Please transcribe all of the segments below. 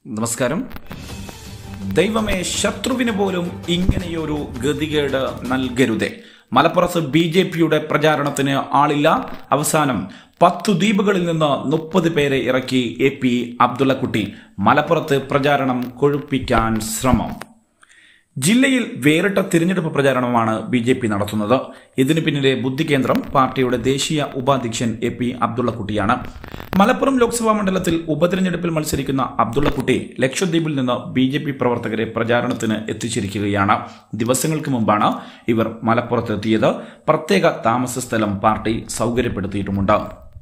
നമസ്കാരം ദൈവമേ ശത്രുവിന് പോലും ഇങ്ങനെയൊരു ഗതികേട് നൽകരുതേ മലപ്പുറത്ത് ബി ജെ പിയുടെ പ്രചാരണത്തിന് ആളില്ല അവസാനം പത്തു ദ്വീപുകളിൽ നിന്ന് മുപ്പത് പേരെ ഇറക്കി എ പി അബ്ദുള്ളക്കുട്ടി മലപ്പുറത്ത് പ്രചാരണം കൊഴുപ്പിക്കാൻ ശ്രമം ജില്ലയിൽ വേറിട്ട തിരഞ്ഞെടുപ്പ് പ്രചാരണമാണ് ബി ജെ പി നടത്തുന്നത് ഇതിനു പിന്നിലെ ബുദ്ധികേന്ദ്രം പാർട്ടിയുടെ ദേശീയ ഉപാധ്യക്ഷൻ എ പി അബ്ദുള്ളക്കുട്ടിയാണ് മലപ്പുറം ലോക്സഭാ മണ്ഡലത്തിൽ ഉപതെരഞ്ഞെടുപ്പിൽ മത്സരിക്കുന്ന അബ്ദുള്ളക്കുട്ടി ലക്ഷദ്വീപിൽ നിന്ന് ബി ജെ പി പ്രവർത്തകരെ പ്രചാരണത്തിന് എത്തിച്ചിരിക്കുകയാണ് ദിവസങ്ങൾക്ക് മുമ്പാണ് ഇവർ മലപ്പുറത്തെത്തിയത് പ്രത്യേക താമസ സ്ഥലം പാർട്ടി സൗകര്യപ്പെടുത്തിയിട്ടുമുണ്ട്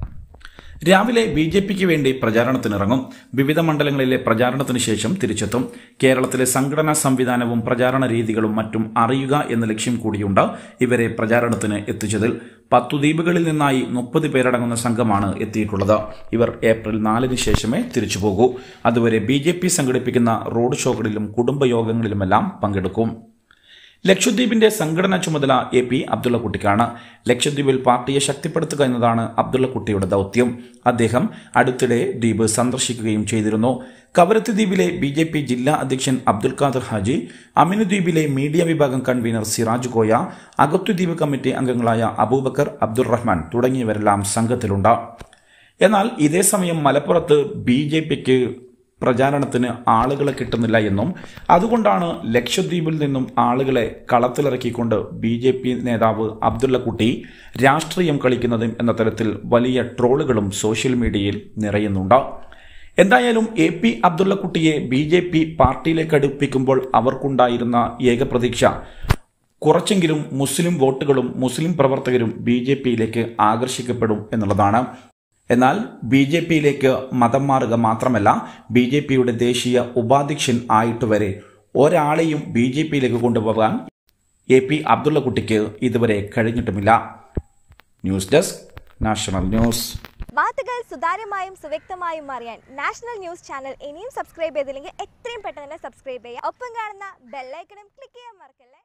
രാവിലെ ബി ജെ പിക്ക് വേണ്ടി പ്രചാരണത്തിനിറങ്ങും വിവിധ മണ്ഡലങ്ങളിലെ പ്രചാരണത്തിന് ശേഷം തിരിച്ചെത്തും കേരളത്തിലെ സംഘടനാ സംവിധാനവും പ്രചാരണ രീതികളും മറ്റും അറിയുക എന്ന ലക്ഷ്യം കൂടിയുണ്ട് ഇവരെ പ്രചാരണത്തിന് എത്തിച്ചതിൽ പത്തു ദ്വീപുകളിൽ നിന്നായി മുപ്പത് പേരടങ്ങുന്ന സംഘമാണ് എത്തിയിട്ടുള്ളത് ഇവർ ഏപ്രിൽ നാലിന് ശേഷമേ തിരിച്ചു പോകൂ അതുവരെ ബി ജെ പി സംഘടിപ്പിക്കുന്ന റോഡ് ഷോകളിലും കുടുംബയോഗങ്ങളിലുമെല്ലാം പങ്കെടുക്കും ലക്ഷദ്വീപിന്റെ സംഘടനാ ചുമതല എ പി അബ്ദുള്ളക്കുട്ടിക്കാണ് ലക്ഷദ്വീപിൽ പാർട്ടിയെ ശക്തിപ്പെടുത്തുക എന്നതാണ് അബ്ദുള്ളക്കുട്ടിയുടെ ദൗത്യം അദ്ദേഹം അടുത്തിടെ ദ്വീപ് സന്ദർശിക്കുകയും ചെയ്തിരുന്നു കവരത്ത് ദ്വീപിലെ ബി ജെ പി ജില്ലാ അധ്യക്ഷൻ അബ്ദുൽ ഖാദർ ഹാജി അമിനു ദ്വീപിലെ മീഡിയ വിഭാഗം കൺവീനർ സിറാജ് കോയ അഗത്തുദ്വീപ് കമ്മിറ്റി അംഗങ്ങളായ അബൂബക്കർ അബ്ദുൾ റഹ്മാൻ തുടങ്ങിയവരെല്ലാം സംഘത്തിലുണ്ട് എന്നാൽ ഇതേ സമയം മലപ്പുറത്ത് ബി ജെ പിക്ക് പ്രചാരണത്തിന് ആളുകളെ കിട്ടുന്നില്ല എന്നും അതുകൊണ്ടാണ് ലക്ഷദ്വീപിൽ നിന്നും ആളുകളെ കളത്തിലിറക്കിക്കൊണ്ട് ബി ജെ പി നേതാവ് അബ്ദുള്ളക്കുട്ടി രാഷ്ട്രീയം കളിക്കുന്നതും എന്ന തരത്തിൽ വലിയ ട്രോളുകളും സോഷ്യൽ മീഡിയയിൽ നിറയുന്നുണ്ട് എന്തായാലും എ പി അബ്ദുള്ളക്കുട്ടിയെ ബി ജെ പി പാർട്ടിയിലേക്ക് അടുപ്പിക്കുമ്പോൾ അവർക്കുണ്ടായിരുന്ന ഏക പ്രതീക്ഷ കുറച്ചെങ്കിലും മുസ്ലിം വോട്ടുകളും മുസ്ലിം പ്രവർത്തകരും ബി ജെ പിയിലേക്ക് ആകർഷിക്കപ്പെടും എന്നുള്ളതാണ് എന്നാൽ ബി ജെ പിയിലേക്ക് മതം മാറുക മാത്രമല്ല ബി ജെ പിയുടെ ദേശീയ ഉപാധ്യക്ഷൻ ആയിട്ട് വരെ ഒരാളെയും ബി ജെ പിയിലേക്ക് കൊണ്ടുപോകാൻ എ പി അബ്ദുള്ളക്കുട്ടിക്ക് ഇതുവരെ കഴിഞ്ഞിട്ടുമില്ല ന്യൂസ് ഡെസ്ക് നാഷണൽ ന്യൂസ് വാർത്തകൾ സുതാര്യമായും സുവ്യക്തമായും അറിയാൻ നാഷണൽ ന്യൂസ് ചാനൽ ഇനിയും സബ്സ്ക്രൈബ് ചെയ്തില്ലെങ്കിൽ എത്രയും പെട്ടെന്ന് തന്നെ സബ്സ്ക്രൈബ് ചെയ്യുക ഒപ്പം കാണുന്ന ബെല്ലൈക്കണും ക്ലിക്ക് ചെയ്യാൻ മറക്കല്ലേ